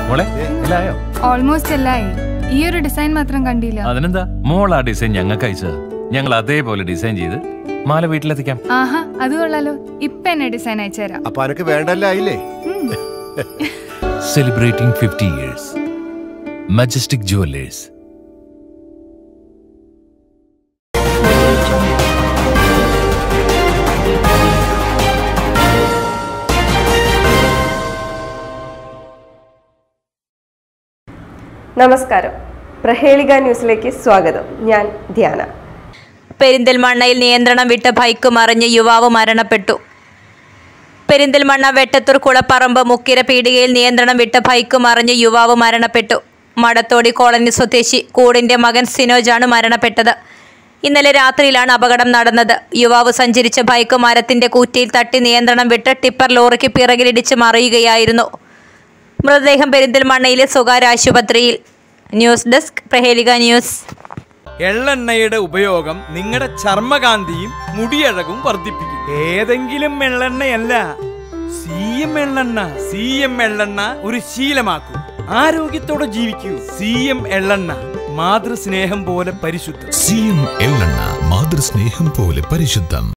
മോളെ എല്ലായോ ഓൾമോസ്റ്റ് എല്ലായി ഈ ഒരു ഡിസൈൻ മാത്രം കണ്ടില്ല അതിനെന്താ മോൾ ആ ഡിസൈൻ ഞങ്ങൾക്ക് അയച്ചത് ഞങ്ങൾ അതേപോലെ ഡിസൈൻ ചെയ്ത് മാല വീട്ടിലെത്തിക്കാം ആഹാ അത് കൊള്ളാലോ ഇപ്പൊ എന്നെ ഡിസൈൻ അയച്ചുതരാം അപ്പൊ അനക്ക് വേണ്ടല്ലായില്ലേ ഉം. Celebrating fifty years Majestic jewellers നമസ്കാരം പ്രഹേളിക ന്യൂസിലേക്ക് സ്വാഗതം ഞാൻ ധ്യാന പെരിന്തൽമണ്ണയിൽ നിയന്ത്രണം വിട്ട ബൈക്ക് മറിഞ്ഞ് യുവാവ് മരണപ്പെട്ടു പെരിന്തൽമണ്ണ വെട്ടത്തൂർ കുളപ്പറമ്പ് മുക്കിര പീടികയിൽ നിയന്ത്രണം വിട്ട ബൈക്ക് മറിഞ്ഞ് യുവാവ് മരണപ്പെട്ടു മടത്തോടി കോളനി സ്വദേശി കൂടിന്റെ മകൻ സിനോജാണ് മരണപ്പെട്ടത് ഇന്നലെ രാത്രിയിലാണ് അപകടം നടന്നത് യുവാവ് സഞ്ചരിച്ച ബൈക്ക് മരത്തിന്റെ കൂറ്റയിൽ തട്ടി നിയന്ത്രണം വിട്ട് ടിപ്പർ ലോറിക്ക് പിറകിലിടിച്ച് മറിയുകയായിരുന്നു മൃതദേഹം പെരിന്തൽമണ്ണയിലെ സ്വകാര്യ ആശുപത്രിയിൽ ന്യൂസ് ഡെസ്ക് പ്രഹേലിക ന്യൂസ് എള്ളെണ്ണയുടെ ഉപയോഗം നിങ്ങളുടെ ചർമ്മകാന്തിയും മുടിയഴകും വർദ്ധിപ്പിക്കും ഏതെങ്കിലും എള്ളെണ്ണയല്ല സി എം എള്ളെണ്ണ സി എം എള്ളെണ്ണ ഒരു ശീലമാക്കൂ ആരോഗ്യത്തോടെ ജീവിക്കൂ സി എം എള്ളെണ്ണ മാതൃസ്നേഹം പോലെ പരിശുദ്ധം സി എം എള്ളെണ്ണ മാതൃസ്നേഹം പോലെ പരിശുദ്ധം